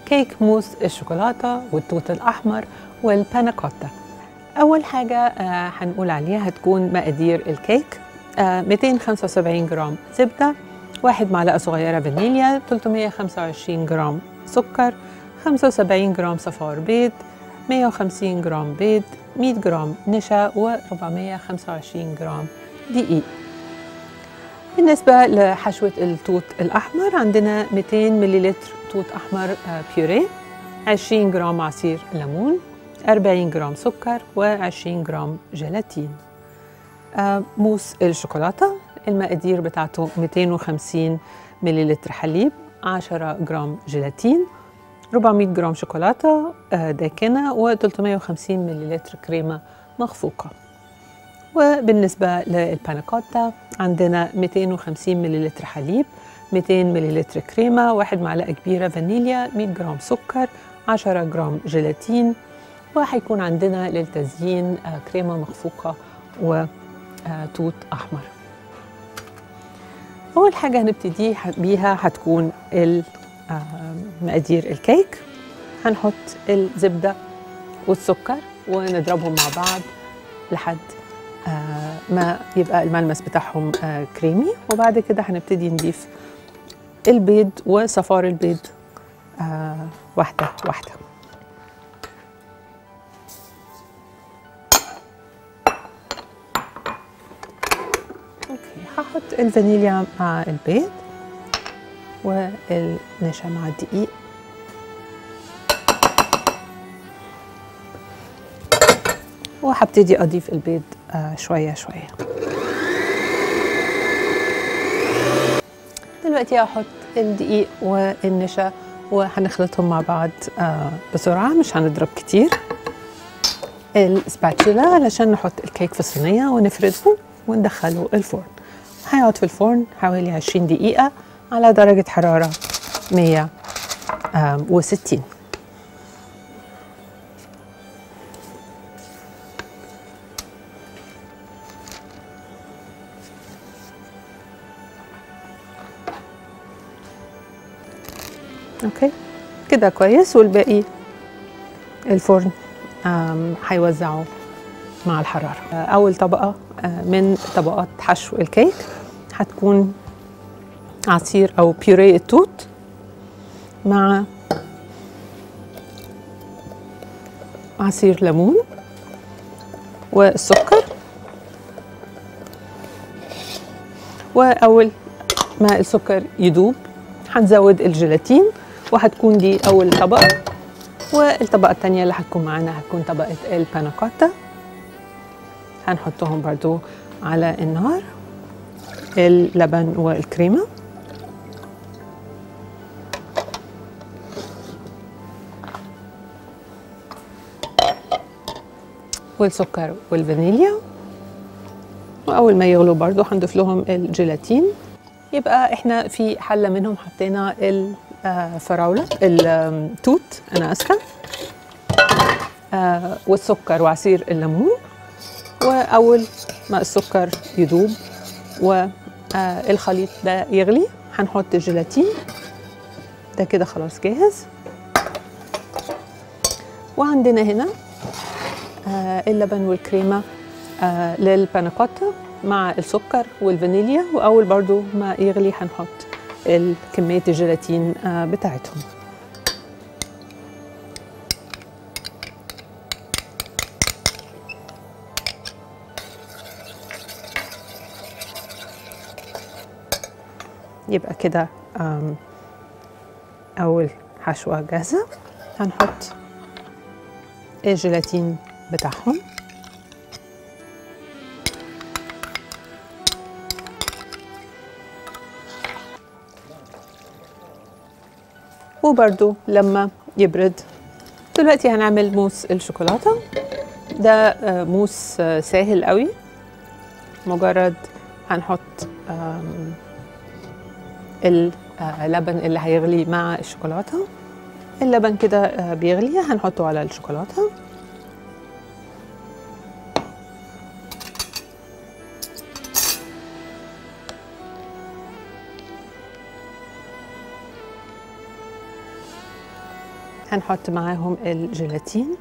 كيك موس الشوكولاتة والتوت الأحمر والباناكوتا أول حاجة آه، هنقول عليها هتكون مقادير الكيك آه، 275 جرام زبدة واحد معلقة صغيرة فانيليا 325 جرام سكر 75 جرام صفار بيض 150 جرام بيض 100 جرام نشا و425 جرام دقيق بالنسبة لحشوة التوت الأحمر عندنا 200 مليلتر توت أحمر آه، بيوريه 20 جرام عصير ليمون 40 جرام سكر و20 جرام جيلاتين آه، موس الشوكولاتة المقادير بتاعته 250 مليلتر حليب 10 جرام جيلاتين 400 جرام شوكولاتة آه، داكنة و350 مليلتر كريمة مخفوقة وبالنسبة للباناكوتا عندنا 250 مليلتر حليب 200 مليلتر كريمة واحد معلقة كبيرة فانيليا 100 جرام سكر 10 جرام جيلاتين وهيكون عندنا للتزيين آه، كريمة مخفوقة وتوت أحمر أول حاجة هنبتدي بيها هتكون ال- آه، مقادير الكيك هنحط الزبدة والسكر ونضربهم مع بعض لحد آه، ما يبقى الملمس بتاعهم آه، كريمي وبعد كده هنبتدي نضيف البيض وصفار البيض آه، واحدة واحدة اوكي هحط الفانيليا مع البيض والنشا مع الدقيق وهبتدي اضيف البيض آه، شويه شويه دلوقتي هحط الدقيق والنشا وهنخلطهم مع بعض آه، بسرعه مش هنضرب كتير السباتشولا علشان نحط الكيك في الصينيه ونفرده وندخله الفرن هيقعد في الفرن حوالي 20 دقيقه على درجه حراره 160 اوكي كده كويس والباقي الفرن آم، هيوزعه مع الحرارة آه، أول طبقة آه، من طبقات حشو الكيك هتكون عصير أو بيوريه التوت مع عصير ليمون والسكر وأول ما السكر يدوب هنزود الجيلاتين وهتكون دي أول طبقة والطبقة التانية اللي هتكون معانا هتكون طبقة الباناكوتا هنحطهم برضو على النار اللبن والكريمة والسكر والفانيليا وأول ما يغلوا برضو هنضيف لهم الجيلاتين يبقى احنا في حلة منهم حطينا الفراولة التوت أنا آسفة آه، والسكر وعصير الليمون وأول ما السكر يدوب والخليط ده يغلي هنحط الجيلاتين ده كده خلاص جاهز وعندنا هنا آه، اللبن والكريمة آه، للباناكوتا مع السكر والفانيليا وأول برضو ما يغلي هنحط ال- كمية الجيلاتين آه، بتاعتهم يبقى كده آم، أول حشوة جاهزة هنحط الجيلاتين بتاعهم وبرده لما يبرد دلوقتي هنعمل موس الشوكولاتة ده آه، موس آه، سهل قوي مجرد هنحط آم، اللبن اللي هيغلي مع الشوكولاتة اللبن كده آه، بيغلي هنحطه على الشوكولاتة هنحط معاهم الجيلاتين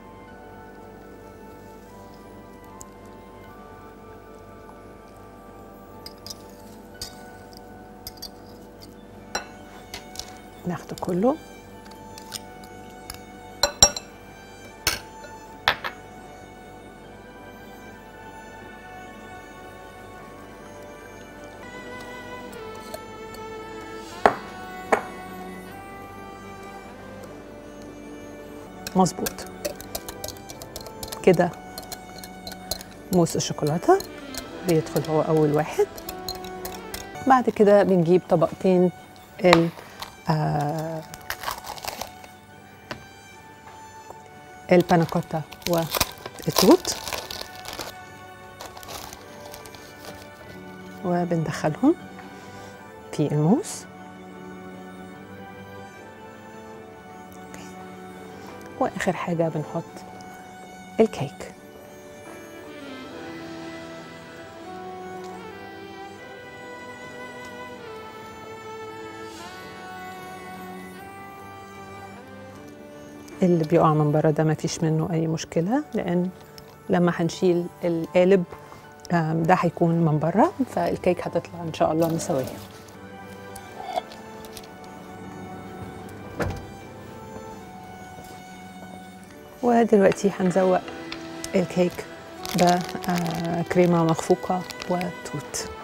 ناخده كله مظبوط كده موس الشوكولاتة بيدخل هو أول واحد بعد كده بنجيب طبقتين ال آه الباناكوتا والتوت وبندخلهم في الموس واخر حاجه بنحط الكيك اللي بيقع من بره ده ما فيش منه اي مشكله لان لما هنشيل القالب آم، ده هيكون من بره فالكيك هتطلع ان شاء الله مسويه ودلوقتي هنزوق الكيك بكريمه مخفوقه وتوت